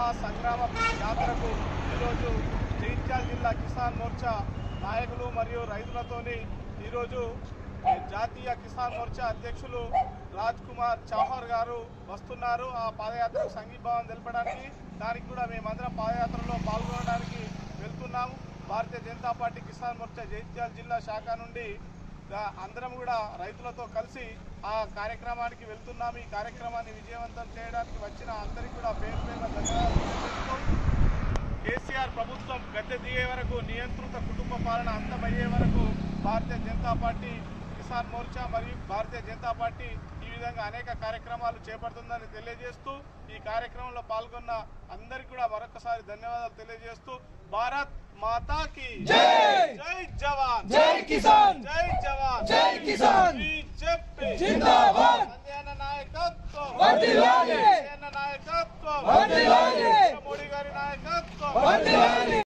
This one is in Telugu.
సంగ్రామ యాత్రకు ఈరోజు జైత్యాల జిల్లా కిసాన్ మోర్చా నాయకులు మరియు రైతులతోని ఈరోజు ఈ జాతీయ కిసాన్ మోర్చా అధ్యక్షులు రాజ్ కుమార్ చౌహార్ గారు వస్తున్నారు ఆ పాదయాత్రకు సంఘీభావం తెలపడానికి దానికి కూడా మేమందరం పాదయాత్రలో పాల్గొనడానికి వెళ్తున్నాము భారతీయ జనతా పార్టీ కిసాన్ మోర్చా జైత్యాల జిల్లా శాఖ నుండి దా- అందరం కూడా రైతులతో కలిసి ఆ కార్యక్రమానికి వెళ్తున్నాము ఈ కార్యక్రమాన్ని విజయవంతం చేయడానికి వచ్చిన అందరికీ కూడా పేరు పేరున ధన్యవాదాలు తెలియజేస్తూ కేసీఆర్ ప్రభుత్వం గద్దె దిగే వరకు నియంత్రిత కుటుంబ పాలన అంతమయ్యే వరకు భారతీయ జనతా పార్టీ కిసాన్ మోర్చా మరియు భారతీయ జనతా పార్టీ ఈ విధంగా అనేక కార్యక్రమాలు చేపడుతుందని తెలియజేస్తూ ఈ కార్యక్రమంలో పాల్గొన్న అందరికీ కూడా మరొకసారి ధన్యవాదాలు తెలియజేస్తూ భారత్ మాతా కి జై జవాన్ జై కిసాన్ జై జవాన్ జై కిసాన్ బీజేపీ జిందాబాద్ సంజయన నాయకత్వం వర్ధిల్లాలి సంజయన నాయకత్వం వర్ధిల్లాలి మోడీ గారి నాయకత్వం వర్ధిల్లాలి